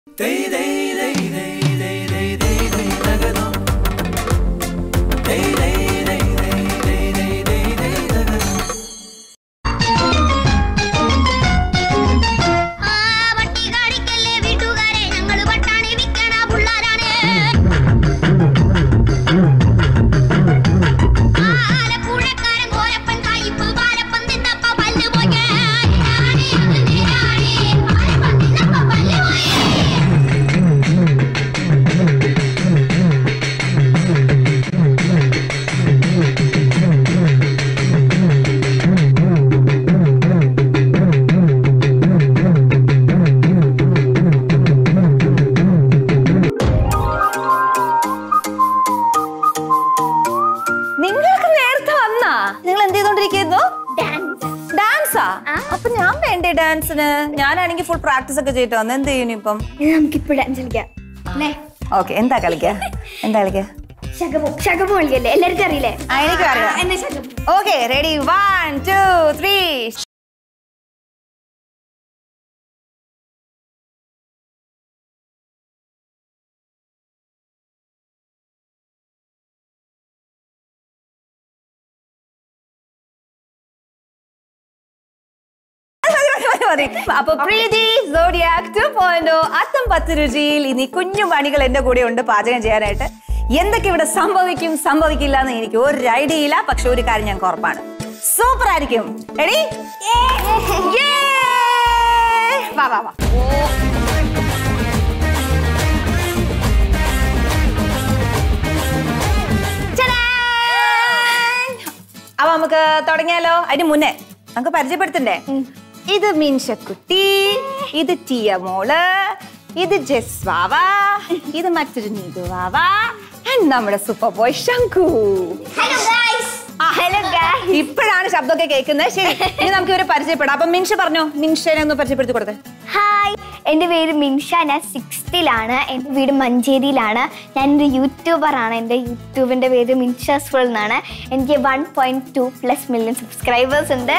ആ വട്ടി കാണിക്കല്ലേ വീട്ടുകാരെ ഞങ്ങള് പട്ടാണി വിൽക്കണ പുള്ളാരാണ് ആ ആലപ്പുഴക്കാരൻ കോരപ്പൻ കായിപ്പ് പാലപ്പം തിന്നപ്പ പല്ല് പോയ പാലപ്പം തിന്നപ്പ പല്ല് പോയ നിങ്ങൾക്ക് നേരത്തെ വന്നാ നിങ്ങൾ എന്ത് ചെയ്തോണ്ടിരിക്കുന്നു ഡാൻസ് ഡാൻസാ അപ്പൊ ഞാൻ വേണ്ടേ ഡാൻസിന് ഞാനാണെങ്കിൽ ഫുൾ പ്രാക്ടീസ് ഒക്കെ ചെയ്തിട്ട് വന്നു എന്ത് ചെയ്യും ഇപ്പം നമുക്കിപ്പോ ഡാൻസ് കളിക്കാം അല്ലേ ഓക്കെ എന്താ കളിക്കാ എന്താ കളിക്കാ ശകപോ ശകപോ കളിക്കല്ലേ എല്ലാവർക്കും അറിയില്ലേ ആ, എനിക്കും അറിയാം. എന്നെ ശകപോ okay ready one two three അപ്പൊ പ്രീതി സോഡിയാക് ടു പോയിന്റ് അത്തം പത്ത് രുചിയിൽ ഇനി കുഞ്ഞു പണികൾ എന്റെ കൂടെ ഉണ്ട് പാചകം ചെയ്യാനായിട്ട് എന്തൊക്കെ ഇവിടെ സംഭവിക്കും സംഭവിക്കില്ല എന്ന് എനിക്ക് ഒരു ഐഡിയ ഇല്ല പക്ഷെ ഒരു കാര്യം ഞങ്ങൾക്ക് ഉറപ്പാണ് സൂപ്പർ ആയിരിക്കും റെഡി വാ വാ വാ അപ്പൊ നമുക്ക് തുടങ്ങിയാലോ അതിന് മുന്നേ നമുക്ക് പരിചയപ്പെടുത്തണ്ടേ ഇത് മിൻഷക്കുട്ടി ഇത് ടിയ മോള് ഇത് ജസ്വാവ ഇത് മറ്റൊരു നീതുവാവ and നമ്മുടെ super boy Shanku hello guys ഇപ്പോഴാണ് ശബ്ദമൊക്കെ കേൾക്കുന്നത് ശരി ഇനി നമുക്ക് ഇവരെ പരിചയപ്പെടാം അപ്പൊ മിൻഷ പറഞ്ഞോ മിൻഷനെ ഒന്ന് പരിചയപ്പെടുത്തി കൊടുത്തേ ഹായ് എൻ്റെ പേര് മിൻഷ ഞാൻ സിക്സ്ത്തിലാണ് എൻ്റെ വീട് മഞ്ചേരിയിലാണ് ഞാനൊരു യൂട്യൂബറാണ് എൻ്റെ യൂട്യൂബിൻ്റെ പേര് മിൻഷാസ് ഫുൾ എന്നാണ് എനിക്ക് one point two plus million subscribers ഉണ്ട്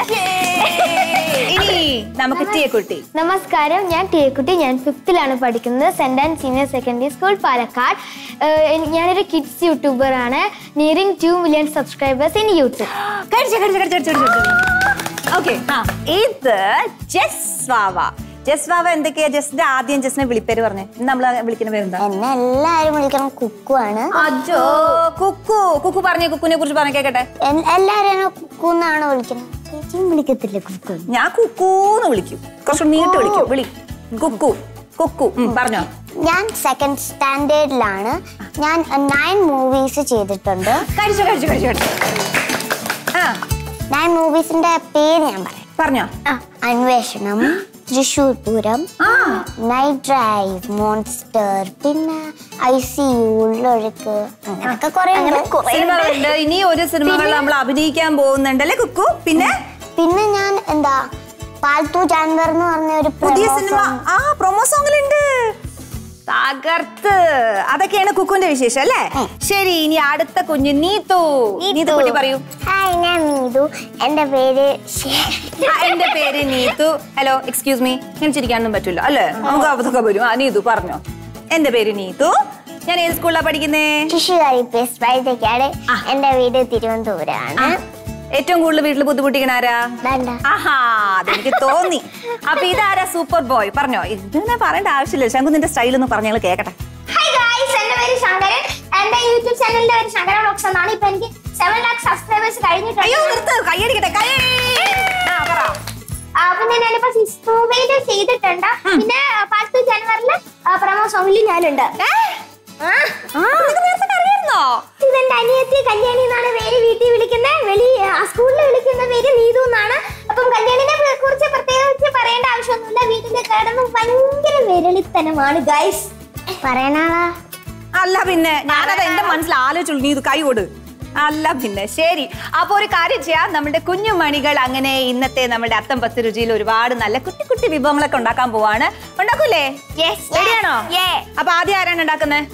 ഇനി നമുക്ക് ടിയ കുട്ടി നമസ്കാരം ഞാൻ ടീക്കുട്ടി ഞാൻ ഫിഫ്ത്തിലാണ് പഠിക്കുന്നത് saint and senior secondary school Palakkad ഏഹ് എനി- ഞാനൊരു കിഡ്സ് യൂട്യൂബറാണ് nearing two million subscribers in YouTube കഴിച്ചു കഴിച്ചു കഴിച്ചു കഴിച്ചു ഓക്കെ ഇത് ജസ്വാവ ജസ്വാവ എന്തൊക്കെയാ ജസ്റ്റിന്റെ ആദ്യം ജസ്റ്റിനെ വിളിപ്പേര് പറഞ്ഞേ നമ്മൾ വിളിക്കുന്ന പേരെന്താ എന്നെ എല്ലാവരും വിളിക്കണം കുക്കു ആണ് അജോ കുക്കു കുക്കു പറഞ്ഞേ കുക്കുനെ കുറിച്ച് പറഞ്ഞ കേക്കട്ടെ എല്ലാവരും എന്നെ കുക്കു എന്നാണ് വിളിക്കുന്നത് ചേച്ചിയും വിളിക്കത്തില്ല കുക്കു ഞാൻ കുക്കൂന്ന് വിളിക്കും കുറച്ച് നീട്ട് വിളിക്കും വിളി കുക്കു കുക്കു ഉം, പറഞ്ഞോ ഞാൻ സെക്കൻഡ് സ്റ്റാൻഡേർഡിലാണ് ഞാൻ നയൻ മൂവീസ് ചെയ്തിട്ടുണ്ട് കഴിച്ചു കഴിച്ചു കഴിച്ചു കഴിച്ചു ആ നയൻ മൂവീസിന്റെ പേര് ഞാൻ പറയാം പറഞ്ഞോ അന്വേഷണം തൃശൂർ പൂരം ആ നൈറ്റ് ഡ്രൈവ് മോൺസ്റ്റർ പിന്നെ ഐ സി യു ഉള്ളൊഴുക്ക് അങ്ങനെയൊക്കെ കുറെ സിനിമകളുണ്ട് ഇനി ഒരു സിനിമകളിൽ നമ്മൾ അഭിനയിക്കാൻ പോകുന്നുണ്ട് അല്ലേ കുക്കു പിന്നെ പിന്നെ ഞാൻ എന്താ പാൽത്തു ജാൻവർ എന്ന് പറഞ്ഞ ഒരു പുതിയ promo സിനിമ song. ആ പ്രൊമോ സോങ്ങിലുണ്ട് തകർത്ത് അതൊക്കെയാണ് കുക്കുന്റെ വിശേഷം അല്ലേ ശരി ഇനി അടുത്ത കുഞ്ഞ് നീതു നീതു കുട്ടി പറയൂ ഹായ് ഞാൻ നീതു എന്റെ പേര് ആ, എന്റെ പേര് നീതു ഹലോ എക്സ്ക്യൂസ് മീ ഞാൻ ചിരിക്കാനൊന്നും പറ്റില്ല അല്ലേ നമുക്ക് അതൊക്കെ വരും ആ നീതു പറഞ്ഞോ എന്റെ പേര് നീതു ഞാൻ ഏത് സ്കൂളിലാണ് പഠിക്കുന്നേ ശിശുകാരി പേസ് വൈദ്യക്കാട് എന്റെ വീട് തിരുവനന്തപുരമാണ് ഏറ്റവും കൂടുതൽ വീട്ടിൽ ബുദ്ധിമുട്ടിക്കണ ആരാ വേണ്ട ആഹാ അതെനിക്ക് തോന്നി അപ്പൊ ഇതാരാ സൂപ്പർ ബോയ് പറഞ്ഞോ ഇതിനെ പറയേണ്ട ആവശ്യമില്ല ശങ്കു നിന്റെ സ്റ്റൈൽ ഒന്ന് പറഞ്ഞ ഞങ്ങൾ കേക്കട്ടെ ഹായ് ഗൈസ് എന്റെ പേര് ശങ്കരൻ എന്റെ യൂട്യൂബ് ചാനലിന്റെ പേര് ശങ്കരൻ വ്ളോഗ്സ് എന്നാണ് ഇപ്പൊ എനിക്ക് സെവൻ ലാക്ക് സബ്സ്ക്രൈബേഴ്സ് കഴിഞ്ഞിട്ടുണ്ട് അയ്യോ നിർത്ത് കൈയടിക്കട്ടെ കൈ ആ പറ ആ, പിന്നെ ഞാനിപ്പോ സിക്സ് മൂവിയില് ചെയ്തിട്ടുണ്ട് പിന്നെ പത്ത് ജനുവരില് പ്രമോ സോങ്ങിൽ ഞാനുണ്ട് ആ, അറിയായിരുന്നോ ഇതെന്റെ അനിയത്തി കല്യാണി എന്നാണ് പേര് വീട്ടിൽ വിളിക്കുന്നത് വെളി സ്കൂളിൽ വിളിക്കുന്ന പേര് നീതു എന്നാണ് അപ്പം കല്യാണിനെ പെ- കുറിച്ച് പ്രത്യേകിച്ച് പറയേണ്ട ആവശ്യമൊന്നുമില്ല വീട്ടിൽ കിടന്ന് ഭയങ്കര വിരളിത്തനമാണ് ഗൈസ് പറയണാളാ അല്ല പിന്നെ ഞാനത് എന്റെ മനസ്സിൽ ആലോചിച്ചുള്ളൂ നീ ഇത് കൈ കൊടു അല്ല പിന്നെ ശരി അപ്പൊ ഒരു കാര്യം ചെയ്യാം നമ്മുടെ കുഞ്ഞു മണികൾ അങ്ങനെ ഇന്നത്തെ നമ്മുടെ അത്തം പത്ത് രുചിയിൽ ഒരുപാട് നല്ല കുട്ടി കുട്ടി വിഭവങ്ങളൊക്കെ ഉണ്ടാക്കാൻ പോവാണ് ഉണ്ടാക്കൂലേ റെഡിയാണോ അപ്പൊ ആദ്യം ആരാണ് ഉണ്ടാക്കുന്നത്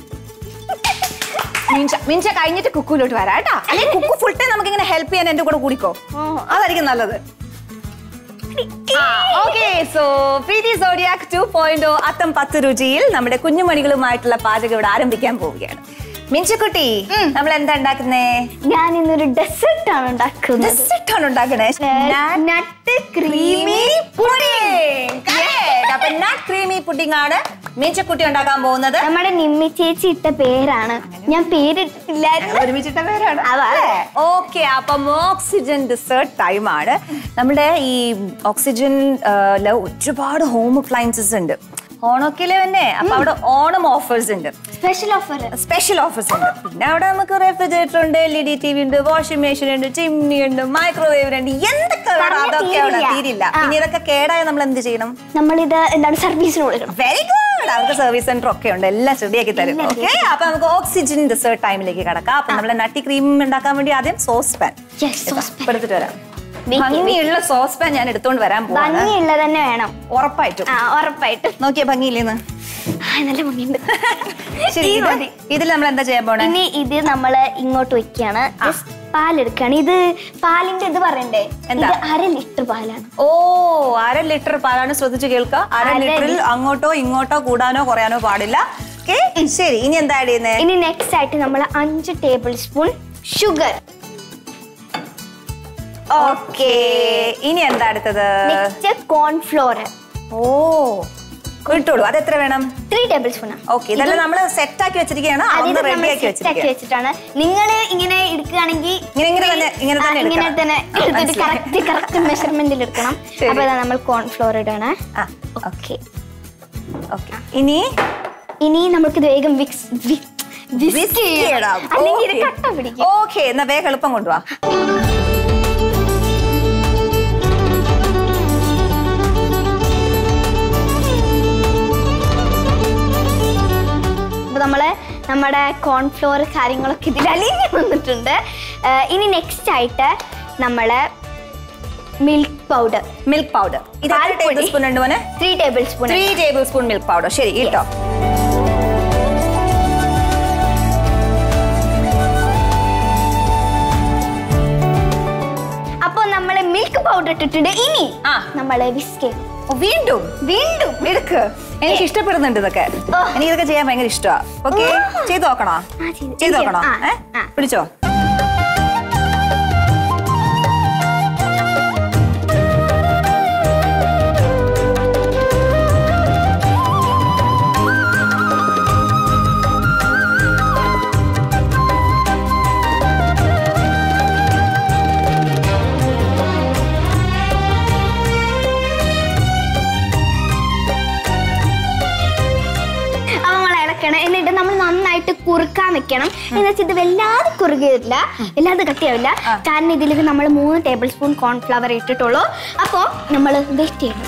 മിഞ്ച മിഞ്ച കഴിഞ്ഞിട്ട് കുക്കുലോട്ട് വരാം കേട്ടാ അല്ലെങ്കിൽ കുക്കു ഫുൾ ടൈം നമുക്ക് ഇങ്ങനെ ഹെൽപ്പ് ചെയ്യാൻ എന്റെ കൂടെ കൂടിക്കോ അതായിരിക്കും നല്ലത് okay so Preethi zodiac two point അത്തം പത്ത് രുചിയിൽ നമ്മുടെ കുഞ്ഞുമണികളുമായിട്ടുള്ള പാചകം ഇവിടെ ആരംഭിക്കാൻ പോവുകയാണ് മിഞ്ചുക്കുട്ടി നമ്മൾ എന്താ ഉണ്ടാക്കുന്നേ ഞാൻ ഇന്നൊരു ഡെസേർട്ട് ആണ് ഉണ്ടാക്കുന്നത് ഡെസേർട്ട് ആണ് ഉണ്ടാക്കണേ നട്ട് ക്രീമി അപ്പൊ നട്ട് ക്രീമി പുഡിംഗ് ആണ് മിഞ്ചക്കുട്ടി ഉണ്ടാക്കാൻ പോകുന്നത് നമ്മുടെ നിമ്മി ചേച്ചി ഇട്ട പേരാണ് ഞാൻ പേരിട്ടില്ലായിരുന്നു ഒരുമിച്ചിട്ട പേരാണ് അതാ. ഓക്കെ അപ്പം ഓക്സിജൻ ഡിസേർട്ട് ടൈം ആണ് നമ്മുടെ ഈ ഓക്സിജൻ ഒരുപാട് ഹോം അപ്ലയൻസസ് ഉണ്ട് ഓണൊക്കെ തന്നെ അപ്പൊ അവിടെ ഓണം ഓഫേഴ്സ് ഉണ്ട് സ്പെഷ്യൽ ഓഫർ സ്പെഷ്യൽ ഓഫേഴ്സ് ഉണ്ട് പിന്നെ അവിടെ നമുക്ക് റെഫ്രിജറേറ്റർ ഉണ്ട് L E D T V ഉണ്ട് വാഷിംഗ് മെഷീൻ ഉണ്ട് ചിമ്നി ഉണ്ട് മൈക്രോവേവ് ഉണ്ട് എന്തൊക്കെ വേണം പറഞ്ഞാ അതൊക്കെ അവിടെ തീരില്ല. തീരില്ല ആ. പിന്നെ ഇതൊക്കെ കേടായ നമ്മൾ എന്ത് ചെയ്യണം നമ്മളിത് എന്താണ് സർവീസിന് കൊടുക്കണം വെരി ഗുഡ് അവർക്ക് സർവീസ് സെന്റർ ഒക്കെ ഉണ്ട് എല്ലാം ശരിയാക്കി തരും എല്ലാം ഓക്കെ അപ്പൊ നമുക്ക് ഓക്സിജൻ ഡെസേർട്ട് ടൈമിലേക്ക് കടക്കാം അപ്പൊ നമ്മളെ നട്ടി ക്രീം ഉണ്ടാക്കാൻ വേണ്ടി ആദ്യം sauce pan Yes, sauce pan. എടുത്തിട്ട് വരാം Wait, ഭംഗിയുള്ള സോസ് പാൻ ഞാൻ എടുത്തോണ്ട് വരാൻ പോവാണ് ഭംഗിയുള്ളത് തന്നെ വേണം ഉറപ്പായിട്ടും ആ ഉറപ്പായിട്ടും നോക്കിയ ഭംഗിയില്ലേന്ന് ആ, നല്ല ഭംഗിയുണ്ട് ശരി ഈ ഇത് മതി. ഇതിൽ നമ്മൾ എന്താ ചെയ്യാൻ പോണേ ഇനി ഇത് നമ്മള് ഇങ്ങോട്ട് വെക്കാണ് ജസ്റ്റ് പാലെടുക്കാണ് ഇത് പാലിന്റെ ഇത് പറയണ്ടേ എന്താ? ഇത് അര ലിറ്റർ പാലാണ് ഓ അര ലിറ്റർ പാലാണ് ശ്രദ്ധിച്ചു കേൾക്കുക അര അര ലിറ്ററിൽ അങ്ങോട്ടോ ഇങ്ങോട്ടോ കൂടാനോ കുറയാനോ പാടില്ല ഓക്കെ ശരി ഇനി എന്താ ആഡ് ചെയ്യുന്നേ ഇനി നെക്സ്റ്റ് ആയിട്ട് നമ്മൾ അഞ്ച് ടേബിൾ സ്പൂൺ ഷുഗർ ഓക്കെ ഇനി എന്താ അടുത്തത് നെക്സ്റ്റ് കോൺഫ്ലോർ ഓ ഇട്ടോളൂ അത് എത്ര വേണം ത്രീ ടേബിൾ സ്പൂൺ ഓക്കെ ഇതെല്ലാം നമ്മൾ സെറ്റ് ആക്കി വെച്ചിരിക്കുകയാണ് അതൊന്ന് റെഡി ആക്കി ആക്കി വെച്ചിരിക്കുകയാണ് വെച്ചിട്ടാണ് നിങ്ങൾ ഇങ്ങനെ എടുക്കുകയാണെങ്കിൽ ഇങ്ങനെ ഇങ്ങനെ തന്നെ- ഇങ്ങനെ തന്നെ ആ, ഇങ്ങനെ എടുക്കണം. തന്നെ ആ, എടുത്തിട്ട് മനസ്സിലായി. കറക്റ്റ് കറക്റ്റ് മെഷർമെന്റിൽ എടുക്കണം ശരി. അപ്പൊ ഇതാ നമ്മൾ കോൺഫ്ലോർ ഇടണേ ആ ഓക്കെ ഓക്കെ ഇനി ഇനി നമുക്ക് ഇത് വേഗം വിക്സ് whisk ചെയ്യണം. അല്ലെങ്കിൽ ഇത് Okay. കട്ട പിടിക്കും ഓക്കെ എന്നാ വേഗം എളുപ്പം കൊണ്ടുവാ അപ്പൊ നമ്മള് നമ്മുടെ കോൺഫ്ലോർ കാര്യങ്ങളൊക്കെ ഇതിൽ അലിഞ്ഞു വന്നിട്ടുണ്ട് ആ, ഇനി നെക്സ്റ്റ് ആയിട്ട് നമ്മള് മിൽക്ക് പൗഡർ മിൽക്ക് പൗഡർ ഇത് എത്ര പാൽപ്പൊടി. ടേബിൾ സ്പൂൺ ഉണ്ട് മോനെ three tablespoon three tablespoon milk powder ശരി ഇട്ടോ അപ്പൊ നമ്മള് മിൽക്ക് പൗഡർ ഇട്ടിട്ടുണ്ട് ഇനി ആ. നമ്മള് വിസ്ക് ഓ, വീണ്ടും വീണ്ടും എടുക്ക് എനിക്ക് ഇഷ്ടപ്പെടുന്നുണ്ട് ഇതൊക്കെ ഓ. എനിക്ക് ഇതൊക്കെ ചെയ്യാൻ ഭയങ്കര ഇഷ്ടമാണ് ഓക്കെ ഓ. ചെയ്ത് നോക്കണോ ആ, ചെയ്ത്- ചെയ്ത് നോക്കണോ ആ, ഏ ആ. പിടിച്ചോ അപ്പൊ നമ്മൾ ഇളക്കണം എന്നിട്ട് നമ്മൾ നന്നായിട്ട് കുറുക്കാൻ വെക്കണം എന്ന് വെച്ചാൽ ഇത് വല്ലാതെ കുറുകില്ല വല്ലാതെ കട്ടിയാവില്ല കാരണം ഇതിലേക്ക് നമ്മൾ മൂന്ന് ടേബിൾ സ്പൂൺ കോൺഫ്ലവർ ഇട്ടിട്ടുള്ളൂ അപ്പോൾ നമ്മൾ വെയിറ്റ് ചെയ്യണം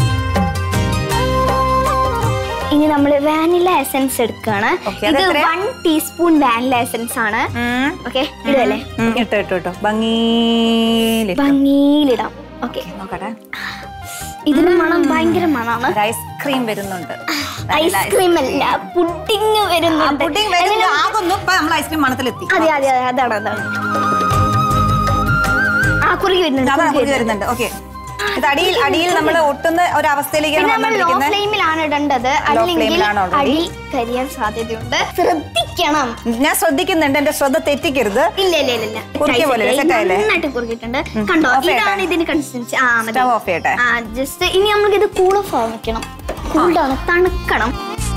ഇനി നമ്മൾ വാനില എസൻസ് എടുക്കുകയാണ് Okay, ഇത് അതെത്രയാ? വൺ ടീസ്പൂൺ വാനില എസൻസ് ആണ് ഉം. ഓക്കെ ഇടുവല്ലേ ഉം, ഇട്ടോ ഇട്ടോ ഇട്ടോ ഭംഗിയിലിട്ടോ ഭംഗിയിലിടാം ഓക്കെ നോക്കട്ടെ ഇതിന് മണം ഭയങ്കര മണമാണ് ഒരു ഐസ്ക്രീം വരുന്നുണ്ട് ഐസ്ക്രീം അല്ല പുഡിങ് വരുന്നുണ്ട് പുഡിംഗ് വരുന്നുണ്ട് ആകൊന്നും ഇപ്പൊ നമ്മൾ ഐസ്ക്രീം മണത്തിലെത്തി അതെ അതെ അതെ അതാണ് അതാണ് ആ കുറുകി വരുന്നുണ്ട് അതാണ് കുറുകി കുറുകി വരുന്നുണ്ട്. വരുന്നുണ്ട് ഓക്കെ ഇത് അടിയിൽ അടിയിൽ നമ്മൾ ഒട്ടുന്ന ഒരു അവസ്ഥയിലേക്കാണ് പിന്നെ നമ്മൾ ലോ വന്നുകൊണ്ടിരിക്കുന്നത് ഫ്ലെയിമിലാണ് ഇടേണ്ടത് അല്ലെങ്കിൽ ഫ്ലെയിമിലാണ് already. അടി കരിയാൻ സാധ്യതയുണ്ട് ശ്രദ്ധിക്കണം ഞാൻ ശ്രദ്ധിക്കുന്നുണ്ട് എന്റെ ശ്രദ്ധ തെറ്റിക്കരുത് ഇല്ല ഇല്ല ഇല്ല ഇല്ല കുറുക്കിയ പോലെ കഴിച്ചിട്ട് set ആയില്ലേ? നന്നായിട്ട് കുറുക്കിയിട്ടുണ്ട് കണ്ടോ off ചെയ്യട്ടെ? ഇതാണ് ഇതിന് കൺസിസ്റ്റൻസി ആ മതി സ്റ്റവ് ഓഫ് ചെയ്യട്ടെ ആ ജസ്റ്റ് ഇനി നമുക്ക് ഇത് കൂൾ ഓഫ് ആവിക്കണം കൂൾഡാണ് തണുക്കണം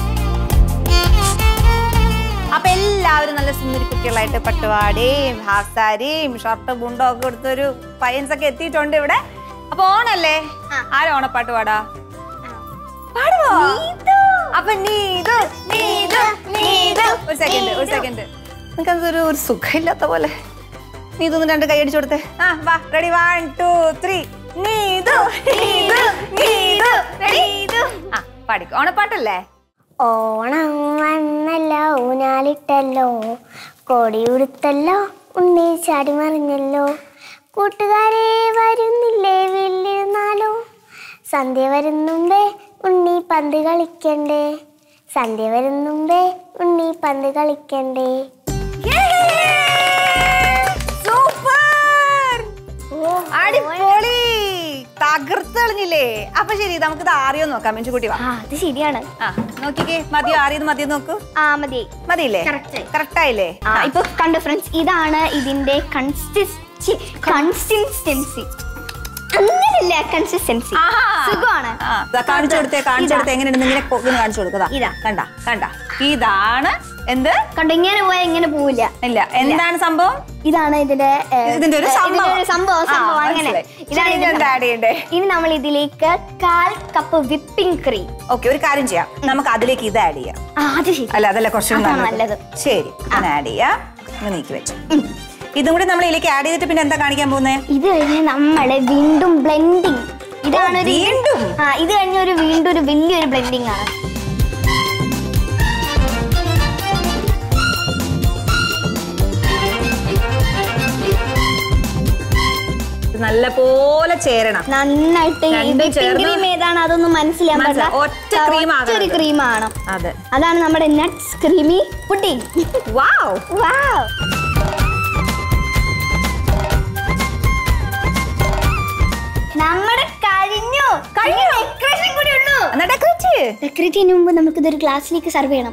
അപ്പൊ എല്ലാവരും നല്ല സുന്ദരി കുട്ടികളായിട്ട് പട്ടുപാടിയും ഹാഫ് സാരിയും ഷർട്ട് മുണ്ടോ ഒക്കെ കൊടുത്തൊരു പയ്യൻസ് ഒക്കെ എത്തിയിട്ടുണ്ട് ഇവിടെ അപ്പൊ ഓണല്ലേ ആ. ആരും ഓണപ്പാട്ട് പാടാ പാടുവോ അപ്പൊ നീതു നീതു നീതു ഒരു സെക്കൻഡ് ഒരു സെക്കൻഡ് നിങ്ങൾക്ക് അതൊരു ഒരു സുഖമില്ലാത്ത പോലെ നീതു ഒന്ന് രണ്ട് കൈ അടിച്ചു കൊടുത്തേ ആ വാ ready one two three Neethu Neethu Neethu Neethu ആ പാടിക്കോ ഓണപ്പാട്ടല്ലേ ഓണം വന്നല്ലോ ഊനാലിട്ടല്ലോ കൊടി ഉടുത്തല്ലോ ഉണ്ണി ചാടി മറിഞ്ഞല്ലോ കൂട്ടുകാരെ വരുന്നില്ലേ വീട്ടിലിരുന്നാലോ സന്ധ്യ വരുന്നുമ്പേ ഉണ്ണി പന്ത് കളിക്കണ്ടേ സന്ധ്യ വരുന്നുമ്പേ ഉണ്ണി പന്ത് കളിക്കണ്ടേ സൂപ്പർ അടിപൊളി തകർത്ത് കളഞ്ഞില്ലേ അപ്പൊ ശരി നമുക്കിത് ആറിയോ നോക്കാം മെഞ്ചുകുട്ടി വാ ആ അത് ശരിയാണ് ആ നോക്കിക്കേ മതിയോ ആറിയത് മതിയോ നോക്കൂ ആ മതി മതിയില്ലേ Correct ആയി. കറക്റ്റ് ആയില്ലേ ആ ഇപ്പൊ കണ്ടു ഫ്രണ്ട്സ് ഇതാണ് ഇതിന്റെ കൺസിസ്റ്റൻസി കൺസിസ്റ്റൻസി അങ്ങനെയല്ല കൺസിസ്റ്റൻസി ആഹാ. സുഖമാണ് ആ, ദാ കാണിച്ചു കൊടുത്തേ കാണിച്ചു ഇതാ. കൊടുത്തേ എങ്ങനെയുണ്ട് ഇങ്ങനെ കൊ- ഇങ്ങനെ കാണിച്ചു കൊടുക്കതാ ഇതാ. കണ്ട കണ്ട ഇതാണ് എന്ത് കണ്ടു ഇങ്ങനെ പോയാൽ ഇങ്ങനെ പോവില്ല ഇല്ല എന്താണ് സംഭവം ഇതാണ് ഇതിന്റെ ഏ, ഇതിന്റെ ഒരു ഏ, സംഭവം ഒരു സംഭവം ആ, സംഭവം അങ്ങനെ മനസ്സിലായി. ഇതാണ് ശരി, ഇതിന്റെ ഇതെന്താ add ചെയ്യണ്ടേ? ഇനി നമ്മൾ ഇതിലേക്ക് കാൽ കപ്പ് വിപ്പിംഗ് ക്രീം ഓക്കെ ഒരു കാര്യം ചെയ്യാം നമുക്ക് അതിലേക്ക് ഇത് ആഡ് ചെയ്യാം ആ അത് ശരി അല്ല അതല്ല കുറച്ചും അതാണ് നല്ലത് നല്ലത്. ശരി അങ്ങനെ ആഡ് ചെയ്യാം ഇങ്ങനെ നീക്കി വെച്ചു ഇതും കൂടി നമ്മൾ ഇതിലേക്ക് ആഡ് ചെയ്തിട്ട് പിന്നെ എന്താ കാണിക്കാൻ പോകുന്നേ ഇത് കഴിഞ്ഞ് നമ്മള് വീണ്ടും ബ്ലെൻഡിങ് ഇതാണ് ഓ, ഒരു വീണ്ടും? ആ ഇത് കഴിഞ്ഞ ഒരു വീണ്ടും ഒരു വലിയൊരു ബ്ലെൻഡിങ് ആണ് നല്ല പോലെ ചേരണം നന്നായിട്ട് ഈ രണ്ടും വിപ്പിംഗ് ചേർന്ന് ക്രീം ഏതാണ് അതൊന്നും മനസ്സിലാൻ മനസ്സിലാ- പറ്റില്ല ഒറ്റ cream ആകരുത്. ഒരു ക്രീം ആണ് അതെ അതാണ് നമ്മുടെ nuts creamy pudding wow wow നമ്മുടെ കഴിഞ്ഞു കഴിഞ്ഞു ഡെക്കറേഷൻ കൂടി ഉള്ളൂ എന്നാ ഡെക്കറേറ്റ് ഡെക്കറേറ്റ് ചെയ്യുന്നതിന് മുമ്പ് നമുക്ക് ഇതൊരു ഗ്ലാസ്സിലേക്ക് സർവ് ചെയ്യണം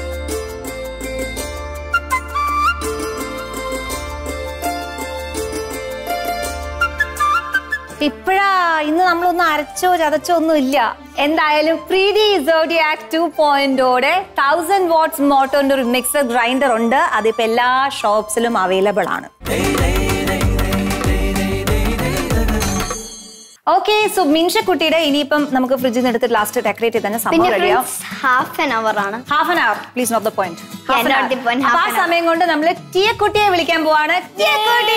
ഇപ്പഴാ ഇന്ന് നമ്മളൊന്നും അരച്ചോ ചതച്ചോ ഒന്നും ഇല്ല എന്തായാലും പ്രീതി സോഡിയാക് ടു പോയിന്റോടെ തൗസൻഡ് വാട്ട്സ് മോട്ടോന്റെ ഒരു മിക്സർ ഗ്രൈൻഡർ ഉണ്ട് അതിപ്പോ എല്ലാ ഷോപ്സിലും അവൈലബിൾ ആണ് ഓക്കെ സോ മിൻഷക്കുട്ടിയുടെ ഇനിയിപ്പം നമുക്ക് ഫ്രിഡ്ജിൽ നിന്ന് എടുത്ത് ലാസ്റ്റ് ഡെക്കറേറ്റ് ചെയ്ത് തന്നെ പിന്നെ സംഭവം റെഡിയാവും ഹാഫ് ആൻ അവർ ആണ് half an hour please note the point Yeah, not the point, half ആ an hour. സമയം കൊണ്ട് നമ്മൾ ടിയക്കുട്ടിയെ വിളിക്കാൻ പോവാണ് ടിയക്കുട്ടി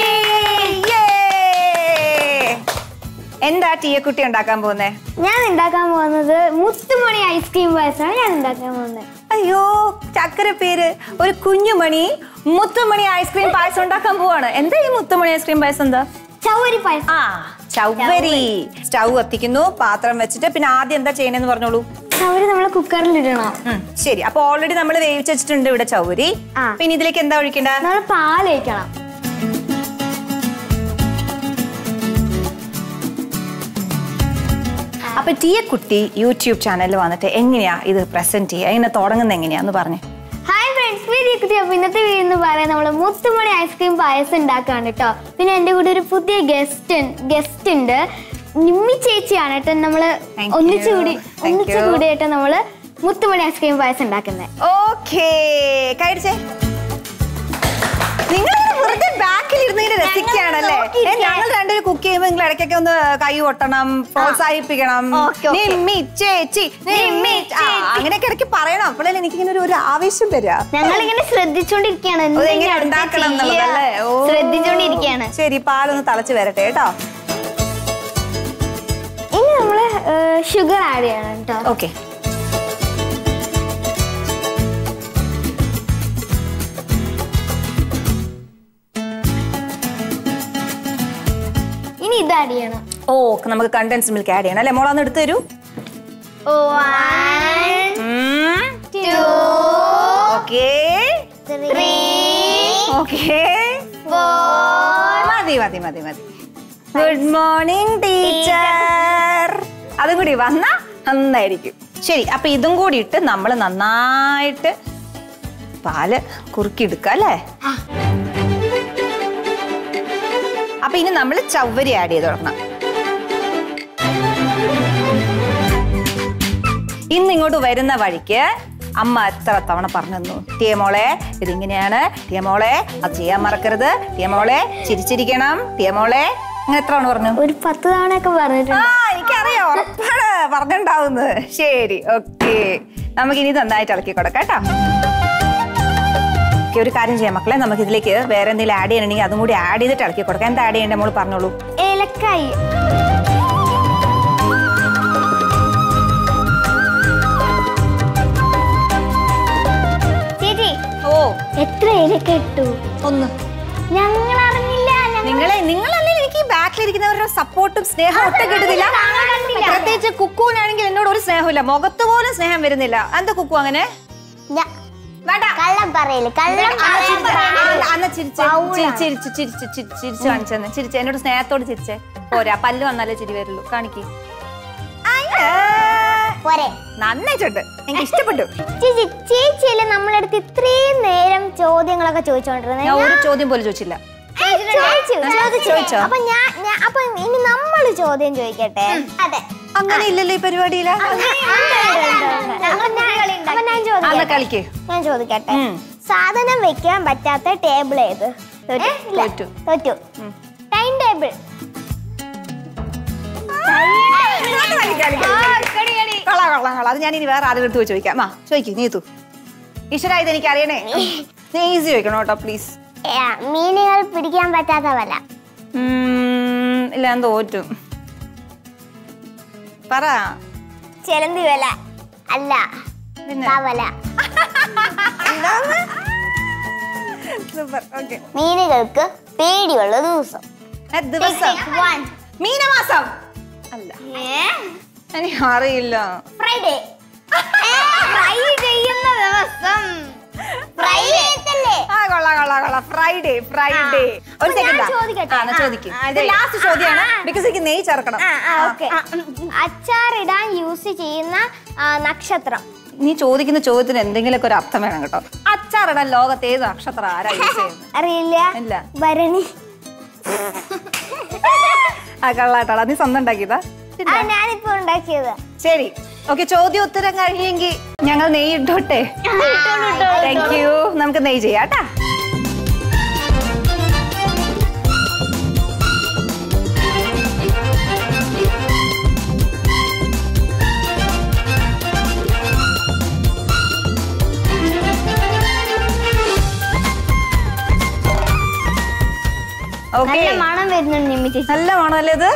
Yay! എന്താ ടിയക്കുട്ടി ഉണ്ടാക്കാൻ പോകുന്നേ ഞാൻ ഉണ്ടാക്കാൻ പോകുന്നത് മുത്തുമണി ഐസ്ക്രീം പായസമാണ് ഞാൻ ഉണ്ടാക്കാൻ പോകുന്നത് അയ്യോ ചക്കര പേര് ഒരു കുഞ്ഞുമണി മുത്തുമണി ഐസ്ക്രീം പായസം ഉണ്ടാക്കാൻ പോവാണ് എന്താ ഈ മുത്തുമണി ഐസ്ക്രീം പായസം എന്താ ചവരി പായസം ആ ചവ്വരി സ്റ്റൗ കത്തിക്കുന്നു പാത്രം വെച്ചിട്ട് പിന്നെ ആദ്യം എന്താ ചെയ്യണെന്ന് പറഞ്ഞോളൂ ചവരി നമ്മൾ കുക്കറിൽ ഇടണം ഉം, ശരി അപ്പൊ ഓൾറെഡി നമ്മൾ വേവിച്ച് വെച്ചിട്ടുണ്ട് ഇവിടെ ചൗരി ആ. പിന്നെ ഇതിലേക്ക് എന്താ ഒഴിക്കണ്ട നമ്മൾ പാൽ ഒഴിക്കണം അപ്പൊ ടിയക്കുട്ടി യൂട്യൂബ് ചാനലിൽ വന്നിട്ട് എങ്ങനെയാ ഇത് പ്രസന്റ് ചെയ്യുക എങ്ങനെ തുടങ്ങുന്നത് എങ്ങനെയാന്ന് പറഞ്ഞു ഹായ് ഫ്രണ്ട്സ് വീഡിയോ കുട്ടി അപ്പൊ ഇന്നത്തെ വീഡിയോ എന്ന് പറയാൻ നമ്മൾ മുത്തുമണി ഐസ്ക്രീം പായസം ഉണ്ടാക്കാണ് കേട്ടോ പിന്നെ എൻ്റെ കൂടെ ഒരു പുതിയ ഗസ്റ്റ് ഗസ്റ്റ് ഉണ്ട് നിമ്മി ചേച്ചിയാണ് കേട്ടോ നമ്മള് Thank you. ഒന്നിച്ചു കൂടി Thank ഒന്നിച്ചു you. കൂടിയിട്ട് നമ്മള് മുത്തുമണി ഐസ്ക്രീം പായസം ഉണ്ടാക്കുന്നത് ഓക്കേ കഴിച്ചേ നിങ്ങൾ വെറുതെ ബാക്കിൽ ഇരുന്ന് ഇങ്ങനെ രസിക്കുകയാണല്ലേ ഏ, ഞങ്ങൾ രണ്ടുപേരും കുക്ക് ചെയ്യുമ്പോൾ നിങ്ങൾ ഇടയ്ക്കൊക്കെ ഒന്ന് കൈ ഒട്ടണം പ്രോത്സാഹിപ്പിക്കണം Okay, okay. നിമ്മി ചേച്ചി നിമ്മി ആ, അങ്ങനെയൊക്കെ ഇടയ്ക്ക് പറയണം അപ്പോഴല്ലേ എനിക്കിങ്ങനെ ഒരു- ഒരു ആവേശം വരിക ഞങ്ങൾ ഇങ്ങനെ ശ്രദ്ധിച്ചോണ്ടിരിക്കുകയാണ് അത് എന്തെങ്കിലും എങ്ങനെ അടുത്ത് ഉണ്ടാക്കണം ചെയ്യുക. എന്നുള്ളതല്ലേ ഓ. ശ്രദ്ധിച്ചോണ്ടിരിക്കുകയാണ് ശരി പാലൊന്ന് തിളച്ച് വരട്ടെ കേട്ടോ ഇനി നമ്മള് ഷുഗർ ആഡ് ചെയ്യണം കേട്ടോ ഓക്കെ ഇനി ഇത് ആഡ് ചെയ്യണം ഓ നമുക്ക് കണ്ടൻസ് മിൽക്ക് ആഡ് ചെയ്യണം അല്ലേ മോളൊന്ന് എടുത്തു തരൂ One, two, okay three, okay four. മതി മതി മതി മതി ഗുഡ് മോർണിംഗ് ടീച്ചർ അതും കൂടി വന്ന നന്നായിരിക്കും ശരി അപ്പൊ ഇതും കൂടി ഇട്ട് നമ്മൾ നന്നായിട്ട് പാല് കുറുക്കിയെടുക്കുക അല്ലേ അപ്പൊ ഇനി നമ്മൾ ചവ്വരി ആഡ് ചെയ്ത് തുടങ്ങണം ഇന്ന് ഇങ്ങോട്ട് വരുന്ന വഴിക്ക് അമ്മ എത്ര തവണ പറഞ്ഞു തന്നു ടിയമോളെ ഇതിങ്ങനെയാണ് ടിയമോളെ അത് ചെയ്യാൻ മറക്കരുത് ടിയമോളെ ചിരിച്ചിരിക്കണം ടിയമോളെ അങ്ങനെ എത്ര തവണ പറഞ്ഞു ഒരു പത്ത് തവണയൊക്കെ ആ പറഞ്ഞിട്ടുണ്ട് എനിക്കറിയാം ഉറപ്പാണ് പറഞ്ഞിട്ടുണ്ടാവുന്നത് ശരി ഓക്കെ നമുക്ക് ഇനി നന്നായിട്ട് ഇളക്കി കൊടുക്കാം കേട്ടോ ഓക്കേ, ഒരു കാര്യം ചെയ്യാം മക്കളെ നമുക്ക് ഇതിലേക്ക് വേറെ എന്തെങ്കിലും ആഡ് ചെയ്യണമെങ്കിൽ അതും കൂടി ആഡ് ചെയ്തിട്ട് ഇളക്കി കൊടുക്കാം എന്താ ആഡ് ചെയ്യേണ്ടത് മോള് പറഞ്ഞോളൂ ഏലക്കായി ചേച്ചി ഓ എത്ര ഏലക്ക ഇട്ടു ഒന്ന് ഞങ്ങൾ അറിഞ്ഞില്ല ഞങ്ങൾ- നിങ്ങളെ നിങ്ങളല്ലേ എനിക്ക് ഈ ബാക്കിലിരിക്കുന്നവരുടെ സപ്പോർട്ടും സ്നേഹവും ഒട്ടും കിട്ടുന്നില്ല ഞങ്ങൾ കണ്ടില്ല. പ്രത്യേകിച്ച് കുക്കുവിനാണെങ്കിൽ എന്നോട് ഒരു സ്നേഹമില്ല മുഖത്ത് പോലും സ്നേഹം വരുന്നില്ല എന്താ കുക്കു അങ്ങനെ ഞ- വേണ്ട കള്ളം പറയല് കള്ളം അന്ന് ചിരിച്ച്, പറയല്. അന്ന് അന്ന് ചിരിച്ച്, Foul ആണ്. ചിരിച്ച്, ചിരിച്ച്, ചിരിച്ച്, ചിരിച്ച്, ചിരിച്ച് കാണിച്ചെന്ന് ചിരിച്ച് എന്നോട് സ്നേഹത്തോട് ചിരിച്ചേ പോരാ പല്ല് വന്നാലേ ചിരി വരുള്ളൂ കാണിക്ക് പോരെ നന്നായിട്ടുണ്ട് എനിക്ക് ഇഷ്ടപ്പെട്ടു ചേച്ചി ചേച്ചിയല്ലേ നമ്മളടുത്ത് ഇത്രയും നേരം ചോദ്യങ്ങളൊക്കെ ചോദിച്ചോണ്ടിരുന്നത് ഞാൻ ഒരു ചോദ്യം പോലും ചോദിച്ചില്ല ചോദിച്ചു ചോദിച്ചു ചോദിച്ചോ? അപ്പൊ ഞാൻ ഞാൻ- അപ്പൊ ഇനി നമ്മൾ ചോദ്യം ചോദിക്കട്ടെ അതെ അങ്ങനെ ഇല്ലല്ലോ ഈ പരിപാടിയില അപ്പൊ ഞാൻ- അപ്പൊ ഞാൻ അന്ന് ചോദിക്കട്ടെ കളിക്ക് ഞാൻ ചോദിക്കട്ടെ ഉം. സാധനം വെക്കാൻ പറ്റാത്ത ടേബിൾ ഏത് തോറ്റു. ഏ? ഇല്ല. തോറ്റു. തോറ്റു ടൈം ടേബിൾ കൊള്ളാം കൊള്ളാം കൊള്ളാം അത് ഞാൻ ഇനി വേറെ ആരുടെ അടുത്ത് പോയി ചോദിക്കാം ആ ചോദിക്കും നീ തൂ ഈശ്വര ഇത് എനിക്ക് അറിയണേ നീ ഈസി ചോദിക്കണം കേട്ടോ പ്ലീസ് മീനുകൾ പിടിക്കാൻ പറ്റാത്ത വല ഇല്ല ഞാൻ തോറ്റു പറ ചെലന്തി വല അല്ല പിന്നെ തവല സൂപ്പർ ഓക്കെ മീനുകൾക്ക് പേടിയുള്ള ദിവസം ദിവസം മീനമാസം അല്ല എനിക്ക് അറിയില്ല ഫ്രൈഡേ ഫ്രൈ ചെയ്യുന്ന ദിവസം ഫ്രൈഡേ അല്ലേ ആ കൊള്ളാം കൊള്ളാം കൊള്ളാം ഫ്രൈഡേ ഫ്രൈഡേ ഒരു അപ്പൊ ഞാൻ സെക്കൻഡ് ചോദിക്കട്ടെ? ആ ചോദിക്കും ആ, ഇത് അതെ. ലാസ്റ്റ് ചോദ്യമാണ് ബിക്കോസ് എനിക്ക് നെയ് ചേർക്കണം ഓക്കെ അച്ചാറിടാൻ യൂസ് ചെയ്യുന്ന ആ, നക്ഷത്രം നീ ചോദിക്കുന്ന ചോദ്യത്തിന് എന്തെങ്കിലുമൊക്കെ ഒരു അർത്ഥം വേണം കേട്ടോ അച്ചാറിടാൻ ലോകത്ത് ഏത് നക്ഷത്രം ആരാ യൂസ് ചെയ്യുന്നത് അറിയില്ല ഇല്ല ഭരണി ആ കള്ളാട്ടാളാ നീ സ്വന്തം ഉണ്ടാക്കിയതാ ആ ഞാനിപ്പോ ഉണ്ടാക്കിയത് ശരി ഓക്കെ ചോദ്യം ഉത്തരം കഴിഞ്ഞെങ്കിൽ ഞങ്ങൾ നെയ്യ് ഇട്ടോട്ടെ താങ്ക് യു നമുക്ക് നെയ്യ് ചെയ്യാം കേട്ടാ ഓക്കെ നല്ല മണം വരുന്നുണ്ട് നിമ്മി ചേച്ചി നല്ല മണമല്ലേ ഇത്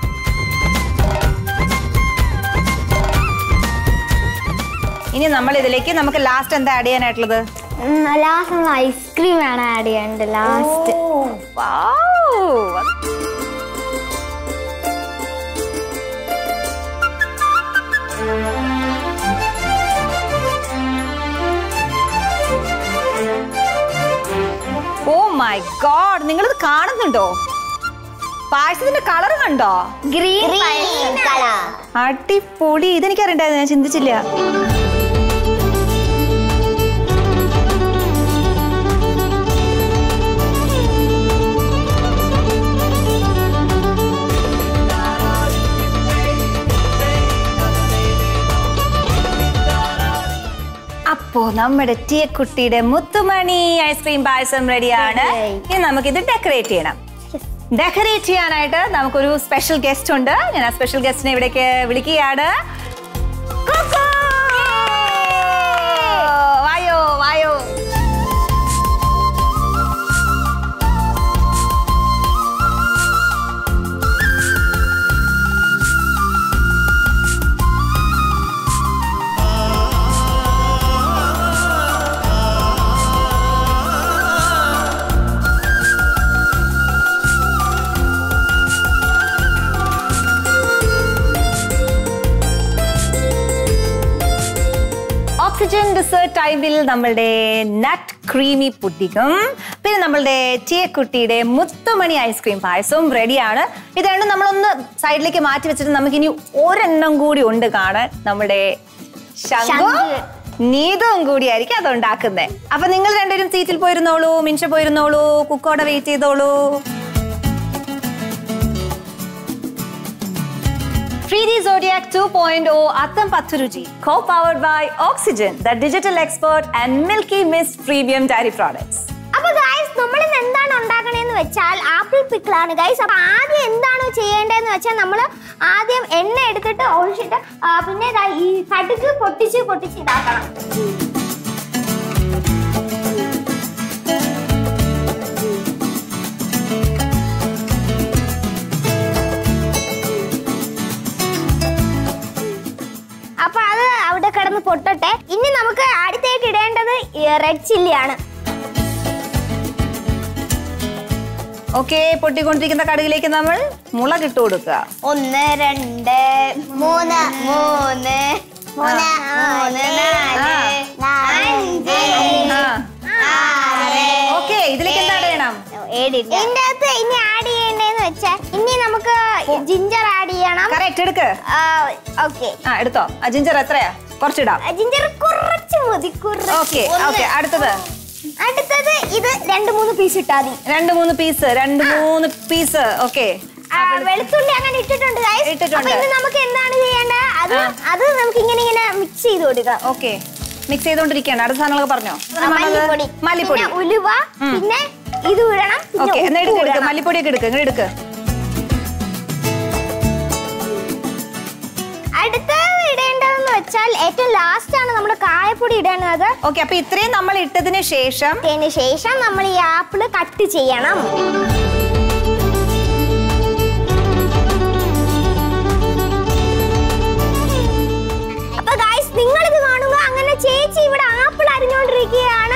ഇനി നമ്മൾ ഇതിലേക്ക് നമുക്ക് ലാസ്റ്റ് എന്താ ആഡ് ചെയ്യാനായിട്ടുള്ളത് ലാസ്റ്റ് നമ്മൾ ഐസ്ക്രീം വേണം ആഡ് ചെയ്യേണ്ടത് last Wow. Oh my god നിങ്ങളിത് കാണുന്നുണ്ടോ പായസത്തിന്റെ കളർ കണ്ടോ ഗ്രീൻ കളർ അടിപൊളി ഇതെനിക്ക് അറിയണ്ടായിരുന്നു ഞാൻ ചിന്തിച്ചില്ല അപ്പോ നമ്മുടെ ടീയക്കുട്ടിയുടെ മുത്തുമണി ഐസ്ക്രീം പായസം റെഡിയാണ് ഇനി നമുക്കിത് ഡെക്കറേറ്റ് ചെയ്യണം ഡെക്കറേറ്റ് ചെയ്യാനായിട്ട് നമുക്കൊരു സ്പെഷ്യൽ ഗസ്റ്റ് ഉണ്ട് ഞാൻ ആ സ്പെഷ്യൽ ഗസ്റ്റിനെ ഇവിടേക്ക് വിളിക്കുകയാണ് കുക്കു! വായോ വായോ ഓക്സിജൻ ഡിസേർട്ട് ടൈമിൽ നമ്മളുടെ നട്ട് ക്രീമി പുഡിങ്ങും പിന്നെ നമ്മളുടെ ചീയക്കുട്ടിയുടെ മുത്തുമണി ഐസ്ക്രീം പായസവും റെഡിയാണ് ഇത് രണ്ടും നമ്മളൊന്ന് സൈഡിലേക്ക് മാറ്റി വെച്ചിട്ട് നമുക്കിനി ഒരെണ്ണം കൂടി ഉണ്ട് കാണാൻ നമ്മുടെ ശംഖും നീതവും കൂടിയായിരിക്കും അത് ഉണ്ടാക്കുന്നത് അപ്പൊ നിങ്ങൾ രണ്ടുപേരും സീറ്റിൽ പോയിരുന്നോളൂ മിൻഷ പോയിരുന്നോളൂ കുക്കോടെ വെയിറ്റ് ചെയ്തോളൂ Freedy Zodiac 2.0 Atam Pathuruji, co-powered by Oxygen, the digital expert, and Milky Mist Premium Dairy Products. അപ്പൊ ഗൈസ് നമ്മൾ ഇന്ന് എന്താണ് ഉണ്ടാക്കണേന്ന് വെച്ചാൽ ആപ്പിൾ പിക്കിളാണ് ഗൈസ് അപ്പൊ ആദ്യം എന്താണ് ചെയ്യേണ്ടതെന്ന് വെച്ചാൽ നമ്മൾ ആദ്യം എണ്ണ എടുത്തിട്ട് ഒഴിച്ചിട്ട് ആ, പിന്നെ ദാ ഈ കടുക് പൊട്ടിച്ച് പൊട്ടിച്ച് ഇതാക്കണം അപ്പൊ അത് അവിടെ കിടന്ന് പൊട്ടട്ടെ ഇനി നമുക്ക് അടുത്തേക്ക് ഇടേണ്ടത് റെഡ് ചില്ലിയാണ് ഓക്കെ പൊട്ടിക്കൊണ്ടിരിക്കുന്ന കടുകിലേക്ക് നമ്മൾ മുളക് ഇട്ട് കൊടുക്കുക ഒന്ന് രണ്ട് മൂന്ന് മൂന്ന് മൂന്ന് മൂന്ന് നാല് അഞ്ച് ഓക്കെ ഇതിലേക്ക് എന്താ വേണം ഏടില്ല ഇതിന്റെ അകത്ത് ഇനി ആഡ് ചെയ്യേണ്ടതെന്ന് വെച്ചാൽ ഇനി നമുക്ക് ജിഞ്ചർ ആഡ് ചെയ്യണം കറക്റ്റ് എടുക്ക് ഓക്കെ ആ എടുത്തോ ആ ജിഞ്ചർ എത്രയാ കുറച്ചിടാം ജിഞ്ചർ കുറച്ച് മതി കുറച്ച് ഓക്കെ ഒന്ന്. ഓക്കെ അടുത്തത് അടുത്തത് ഇത് രണ്ട് മൂന്ന് പീസ് ഇട്ടാ മതി രണ്ട് മൂന്ന് പീസ് രണ്ട് മൂന്ന് പീസ് ഓക്കെ ആ, വെളുത്തുള്ളി അങ്ങനെ ഇട്ടിട്ടുണ്ട് guys. ഇട്ടിട്ടുണ്ട്. അപ്പൊ ഇനി നമുക്ക് എന്താണ് ചെയ്യേണ്ടത് അത് അത് നമുക്ക് ഇങ്ങനെ ഇങ്ങനെ മിക്സ് ചെയ്ത് കൊടുക്കാം ഓക്കെ മിക്സ് ചെയ്തോണ്ടിരിക്കുകയാണ് അടുത്ത സാധനങ്ങളൊക്കെ പറഞ്ഞോ മല്ലിപ്പൊടി മല്ലിപ്പൊടി പിന്നെ ഉലുവ പിന്നെ ഇത് ഇടണം പിന്നെ ഓക്കെ എന്നാ ഉപ്പ് എടുക്ക് എടുക്ക് ഇടണം. മല്ലിപ്പൊടിയൊക്കെ എടുക്ക് ഇങ്ങനെ എടുക്ക് അടുത്ത ഇടേണ്ടതെന്ന് വെച്ചാൽ ഏറ്റവും ലാസ്റ്റ് ആണ് നമ്മൾ കായപ്പൊടി ഇടേണ്ടത് ഓക്കെ അപ്പൊ ഇത്രയും നമ്മൾ ഇട്ടതിന് ശേഷം അതിന് ശേഷം നമ്മൾ ഈ ആപ്പിള് കട്ട് ചെയ്യണം അപ്പൊ ഗായ്സ് നിങ്ങളിത് കാണുക അങ്ങനെ ചേച്ചി ഇവിടെ ആപ്പിൾ അരിഞ്ഞോണ്ടിരിക്കുകയാണ്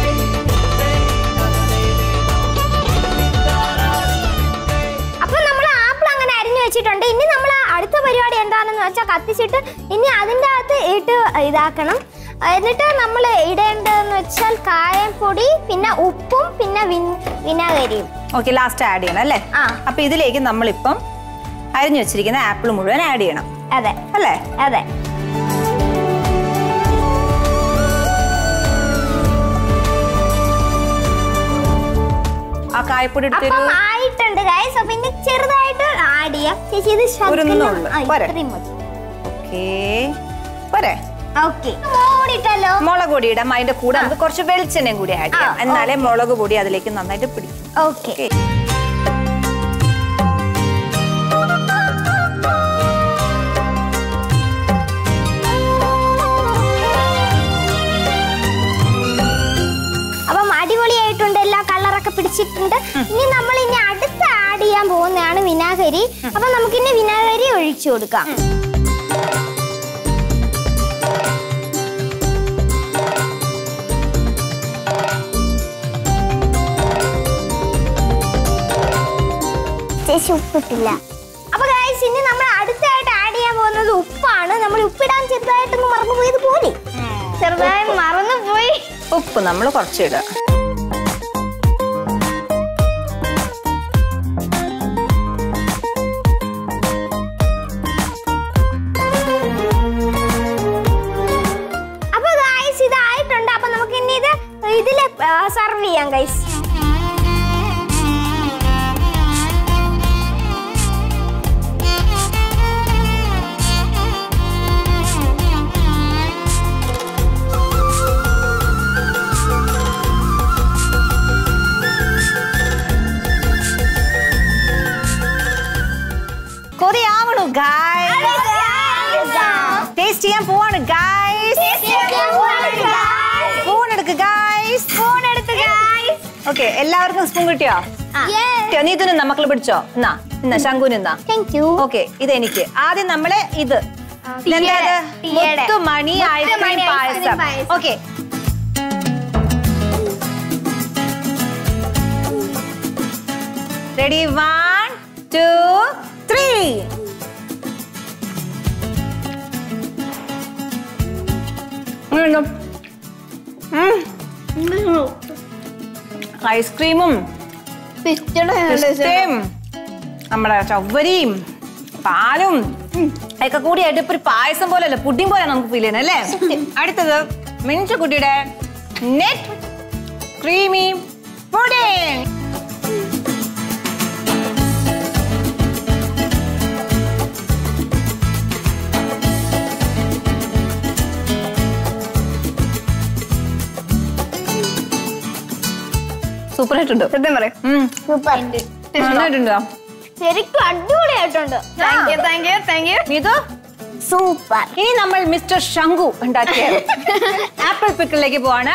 അപ്പൊ നമ്മൾ ആപ്പിൾ അങ്ങനെ അരിഞ്ഞു വെച്ചിട്ടുണ്ട് ഇനി നമ്മൾ അടുത്ത പരിപാടി എന്താണെന്ന് വെച്ചാൽ കത്തിച്ചിട്ട് ഇനി അതിൻ്റെ അകത്ത് ഇട്ട് ഇതാക്കണം എന്നിട്ട് നമ്മൾ ഇടേണ്ടതെന്ന് വെച്ചാൽ കായപ്പൊടി പിന്നെ ഉപ്പും പിന്നെ വിൻ- വിനാഗിരിയും ഓക്കെ ലാസ്റ്റ് ആഡ് ചെയ്യണം അല്ലേ ആ. അപ്പൊ ഇതിലേക്ക് നമ്മളിപ്പം അരിഞ്ഞു വെച്ചിരിക്കുന്ന ആപ്പിൾ മുഴുവൻ ആഡ് ചെയ്യണം അതെ അല്ലേ അതെ ആ കായപ്പൊടി എടുത്തൊരു അപ്പം ആയിട്ടുണ്ട് ഗൈസ് അപ്പൊ ഇനി ചെറുതായിട്ട് ആഡ് ചെയ്യാം ചേച്ചി ഇത് ഒരു ശകലം- നുള്ള്. ആ, പോരെ? ഇത്രയും മതി ഓക്കേ പോരെ ഓക്കെ മൂടിട്ടല്ലോ മുളക് പൊടി ഇടാം അതിന്റെ കൂടെ നമുക്ക് കുറച്ച് വെളിച്ചെണ്ണയും കൂടി ആഡ് ചെയ്യാം ആ, എന്നാലേ മുളക് പൊടി അതിലേക്ക് നന്നായിട്ട് പിടിക്കും ഓക്കെ ഓക്കെ അപ്പം അടിപൊളിയായിട്ടുണ്ട് എല്ലാ കളറൊക്കെ പിടിച്ചിട്ടുണ്ട് ഇനി നമ്മൾ ഇനി അടുത്ത് ആഡ് ചെയ്യാൻ പോകുന്നതാണ് വിനാഗിരി അപ്പൊ നമുക്ക് ഇനി വിനാഗിരി ഒഴിച്ചു കൊടുക്കാം ചേച്ചി ഉപ്പിട്ടില്ല അപ്പൊ ഗൈസ് ഇനി നമ്മൾ അടുത്തായിട്ട് ആഡ് ചെയ്യാൻ പോകുന്നത് ഉപ്പാണ് നമ്മൾ ഉപ്പിടാൻ ചെറുതായിട്ടൊന്ന് മറന്നു പോയത് പോലെ ചെറുതായി മറന്നു പോയി ഉപ്പ് നമ്മൾ കുറച്ചിടുക അപ്പൊ ഗൈസ് ഇതായിട്ടുണ്ട് അപ്പൊ നമുക്ക് ഇനി ഇത് ഇതില് സർവ് ചെയ്യാം ഗൈസ് കൊതിയാവണു ഗായ്സ് ടേസ്റ്റ് ചെയ്യാൻ പോവാണ് ഗായ്സ് സ്പൂൺ എടുക്ക് ഗായ്സ് സ്പൂൺ എടുത്ത് ഗൈസ് ഓക്കെ എല്ലാവർക്കും സ്പൂൺ കിട്ടിയോ കിട്ടിയോ? നീ ഇതിന് മക്കള് പിടിച്ചോ എന്നാ എന്നാ ശങ്കുന് എന്നാ താങ്ക് യു ഓക്കെ ഇത് എനിക്ക് ആദ്യം നമ്മള് ഇത് ഇതെന്താ ഇത്? തീയടെ. മുത്തുമണി ഐസ്ക്രീം മുത്തുമണി പായസം ഐസ്ക്രീം പായസം. Okay ready one two three ഐസ്ക്രീമും പിസ്തയും നമ്മുടെ ചവ്വരിയും പാലും ഒക്കെ കൂടിയായിട്ട് ഇപ്പൊ ഒരു പായസം പോലെയല്ല പുഡിംഗ് പോലെ നമുക്ക് ഫീൽ ചെയ്യണം അല്ലേ അടുത്തത് മിൻചക്കുട്ടിയുടെ നെറ്റ് ക്രീമി പുഡിംഗ് സൂപ്പർ ആയിട്ടുണ്ടോ സത്യം പറയും ഉം. സൂപ്പർ നന്നായിട്ടുണ്ടോ ശരിക്കും അടിപൊളിയായിട്ടുണ്ട് thank you thank you thank you ഇത് സൂപ്പർ ഇനി നമ്മൾ മിസ്റ്റർ ശങ്കു ഉണ്ടാക്കിയ ആപ്പിൾ പിക്കിളിലേക്ക് പോവാണ്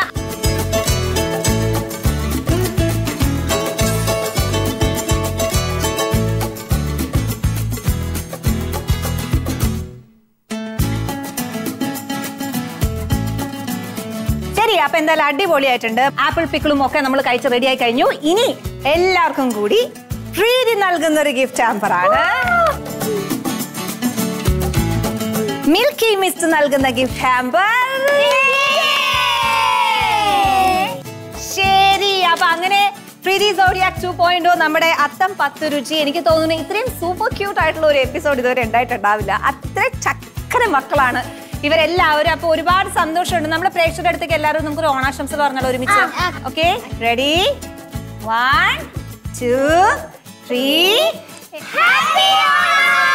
ശരി അപ്പൊ എന്തായാലും അടിപൊളിയായിട്ടുണ്ട് ആപ്പിൾ പിക്കിളും ഒക്കെ നമ്മൾ കഴിച്ച് റെഡിയായി കഴിഞ്ഞു ഇനി എല്ലാവർക്കും കൂടി പ്രീതി നൽകുന്ന ഒരു ഗിഫ്റ്റ് ഹാമ്പറാണ് മിൽക്കി മിസ്റ്റ് നൽകുന്ന ഗിഫ്റ്റ് ഹാമ്പർ ശരി അപ്പൊ അങ്ങനെ പ്രീതി സോഡിയാക് ടു പോയിന്റ് നമ്മുടെ അത്തം പത്ത് രുചി എനിക്ക് തോന്നുന്നു ഇത്രയും സൂപ്പർ ക്യൂട്ട് ആയിട്ടുള്ള ഒരു എപ്പിസോഡ് ഇതുവരെ ഉണ്ടായിട്ടുണ്ടാവില്ല അത്ര ചക്കര മക്കളാണ് ഇവരെല്ലാവരും അപ്പൊ ഒരുപാട് സന്തോഷമുണ്ട് നമ്മുടെ പ്രേക്ഷകരുടെ അടുത്തേക്ക് എല്ലാവരും നമുക്ക് ഒരു ഓണാശംസ പറഞ്ഞാൽ ഒരുമിച്ച് ആ, ആ. Okay ready one two three happy Onam